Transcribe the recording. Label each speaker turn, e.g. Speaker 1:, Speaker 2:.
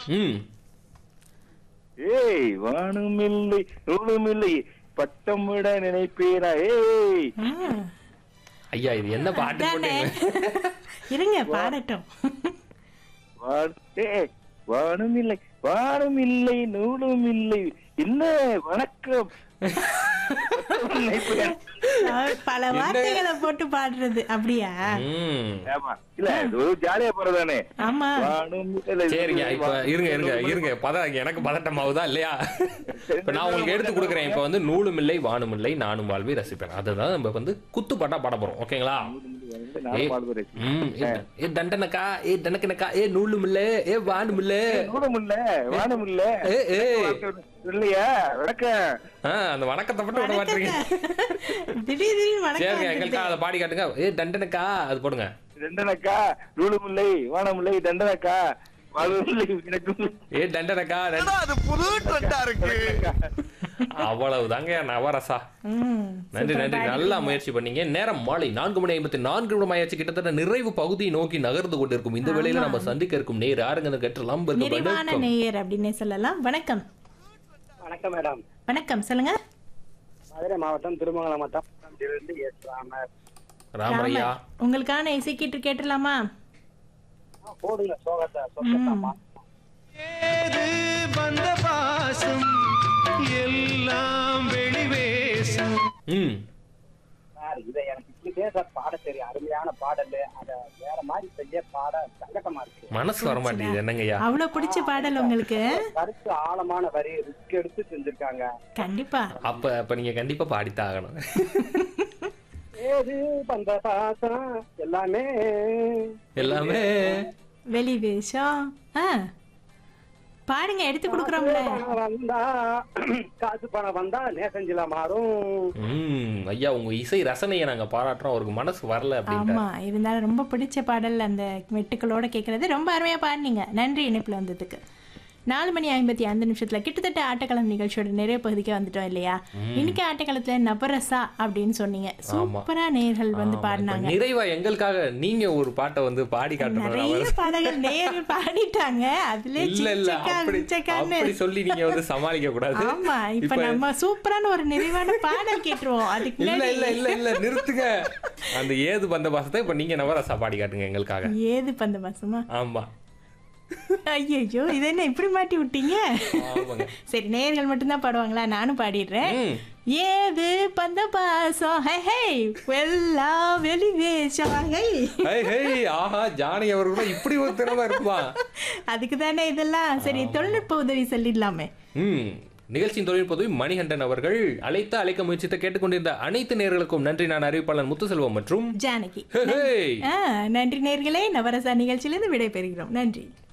Speaker 1: ம்
Speaker 2: ஏய் வானுமில்லை நூலுமில்லை பட்டம் விட நினைப்பேனா ஏய்
Speaker 3: ஆ,
Speaker 1: ஐயா இது என்ன பாட்டு
Speaker 3: அதானே.
Speaker 1: போட்டீங்க
Speaker 3: இருங்க பாடட்டும்
Speaker 2: வான்- ஏய் வானுமில்லை வானுமில்லை நூலுமில்லை என்ன வணக்கம் பட்டம் விட நினைப்பேன்.
Speaker 3: ஆ, பல வார்த்தைகளை போட்டு பாடுறது அப்படியா
Speaker 1: ம்
Speaker 2: ஆமா இல்ல இது ஒரு ஜாலியா போறதானே
Speaker 3: ஆமா
Speaker 2: வானுமில்லை
Speaker 1: சரிங்க இப்ப இருங்க இருங்க இருங்க பதம் எனக்கு பதட்டம் ஆகுதா இல்லையா இப்ப நான் உங்களுக்கு எடுத்து கொடுக்குறேன் இப்ப வந்து நூலும் இல்லை வானும் இல்லை நானும் வாழ்வை ரசிப்பேன் அதுதான் நம்ம வந்து குத்துப்பாட்டா பாட போறோம் ஓகேங்களா
Speaker 2: நான்
Speaker 1: ஏய்,
Speaker 2: பாடுறேன்
Speaker 1: ம், ஏ, ஏ தண்டனக்கா ஏ தனக்கனக்கா ஏ நூலும் இல்ல ஏ வானும் இல்ல
Speaker 2: நூலுமில்ல வானுமில்ல
Speaker 1: ஏ ஏ
Speaker 2: இல்லையா வணக்கம்
Speaker 1: ஆ, அந்த வணக்கத்தை மட்டும் விட மாட்டீங்க
Speaker 3: திடீர் திடீர்னு வணக்கம்
Speaker 1: சரிங்க
Speaker 3: வந்துடுது.
Speaker 1: எங்களுக்கா அதை பாடி காட்டுங்க ஏ தண்டனக்கா அது போடுங்க
Speaker 2: தண்டனக்கா நூலுமில்லை வானமில்லை தண்டனக்கா வானமில்லை எனக்கும்
Speaker 1: ஏ தண்டனக்கா தண்ட-
Speaker 4: அது புது ட்ரெண்டா இருக்கு
Speaker 1: அவ்வளவுதாங்க நவரசா
Speaker 3: ம்,
Speaker 1: நன்றி
Speaker 3: சூப்பரா
Speaker 1: நன்றி
Speaker 3: பாடி-
Speaker 1: நல்லா முயற்சி பண்ணீங்க நேரம் மாலை நான்கு மணி ஐம்பத்தி நான்கு நிமிடம் ஆயாச்சு கிட்டத்தட்ட நிறைவு பகுதியை நோக்கி நகர்ந்து கொண்டிருக்கும் இந்த வேளையில நம்ம சந்திக்க இருக்கும் நேர் யாருங்க கேட்டலாம்
Speaker 3: நிறைவான நேயர் அப்படின்னே சொல்லலாம் வணக்கம்
Speaker 5: வணக்கம் மேடம்
Speaker 3: வணக்கம் சொல்லுங்க
Speaker 5: மதுரை மாவட்டம் திருமங்கலம் மாவட்டம் இருந்து எஸ் ராமர்
Speaker 1: ராமரையா
Speaker 3: உங்களுக்கான இசைக்கீட்டு கேட்டுலாமா
Speaker 5: ஆ, போடுங்க சோகத்தை சொத்தமா
Speaker 4: ஏது வந்த பாசம் எல்லாம் வெளிவேசம்
Speaker 1: ம்
Speaker 5: சார் இதை எனக்கு இப்படியே சார் பாட தெரியும் அருமையான பாடல் அத வேற மாதிரி செய்ய பாட சங்கடமா இருக்கு
Speaker 1: மனசு வர மாட்டேங்குது என்னங்கய்யா
Speaker 3: அவ்வளவு பிடிச்ச பாடல் உங்களுக்கு
Speaker 5: கருத்து ஆழமான வரி ரிஸ்க் எடுத்து செஞ்சிருக்காங்க
Speaker 3: கண்டிப்பா
Speaker 1: அப்ப அப்ப நீங்க கண்டிப்பா பாடித்தான் ஆகணும்
Speaker 5: ஏது வந்த பாசம் எல்லாமே
Speaker 1: எல்லாமே
Speaker 3: வெளி வேஷம் ஆ பாடுங்க எடுத்து கொடுக்குறோம்ல
Speaker 5: பணம் வந்தா காசு பணம் வந்தா நேசஞ்சில மாறும்
Speaker 1: ம் ஐயா உங்க இசை ரசனையை நாங்க பாராட்டுறோம் அவருக்கு மனசு வரல அப்படின்ட்டு
Speaker 3: ஆமா இருந்தாலும் ரொம்ப பிடிச்ச பாடல் அந்த மெட்டுக்களோட கேட்கறது ரொம்ப அருமையா பாடினீங்க நன்றி இணைப்புல வந்ததுக்கு நாலு மணி ஐம்பத்தி ஐந்து நிமிஷத்துல கிட்டத்தட்ட ஆட்டக்களம் நிகழ்ச்சியோட நிறைய பகுதிக்கு வந்துட்டோம் இல்லையா இன்னைக்கு ஆட்டக்களத்துல நபரசா அப்படின்னு சொன்னீங்க சூப்பரா நேர்கள் வந்து
Speaker 1: ஆமா, இப்ப
Speaker 3: பாடினாங்க
Speaker 1: நிறைவா எங்களுக்காக நீங்க ஒரு பாட்டை வந்து பாடி காட்டணும்
Speaker 3: நிறைய பாடல்கள் நேர்கள் பாடிட்டாங்க அதுல
Speaker 1: இல்ல இல்ல
Speaker 3: சிக்கா
Speaker 1: அப்படி
Speaker 3: மிச்சக்கான்னு
Speaker 1: அப்படி சொல்லி நீங்க வந்து சமாளிக்க கூடாது
Speaker 3: ஆமா இப்ப நம்ம சூப்பரான ஒரு நிறைவான பாடல் கேட்டுருவோம் அதுக்கு
Speaker 1: இல்ல
Speaker 3: முன்னாடி
Speaker 1: இல்ல இல்ல இல்ல நிறுத்துங்க அந்த ஏது பந்த பாசத்தை இப்ப நீங்க நவரசா பாடி காட்டுங்க எங்களுக்காக
Speaker 3: ஏது பந்த மாசமா
Speaker 1: ஆமா
Speaker 3: ஐயோ இது என்ன இப்படி மாட்டி விட்டீங்க
Speaker 1: ஆமாங்க
Speaker 3: சரி நேயர்கள் மட்டும்தான் பாடுவாங்களா நானும் பாடிடுறேன்
Speaker 1: ம்.
Speaker 3: ஏது பந்த பாசம் ஹே ஹே வெல்லா வெளி வேஷம் ஹே
Speaker 1: ஹை ஹை ஆஹா ஜானகி அவர் கூட இப்படி ஒரு திறமை இருக்குமா
Speaker 3: அதுக்கு தானே இதெல்லாம் சரி தொழில்நுட்ப உதவி சொல்லிடலாமே
Speaker 1: ம் நிகழ்ச்சியின் தொழில்நுட்ப உதவி மணிகண்டன் அவர்கள் அழைத்த அழைக்க முயற்சித்த கேட்டுக்கொண்டிருந்த அனைத்து நேயர்களுக்கும் நன்றி நான் அறிவிப்பாளர் முத்துசெல்வம் மற்றும்
Speaker 3: ஜானகி
Speaker 1: ஹே, ஹே.
Speaker 3: ஆ, நன்றி நேர்களே நவரசா நிகழ்ச்சியிலிருந்து விடை பெறுகிறோம் நன்றி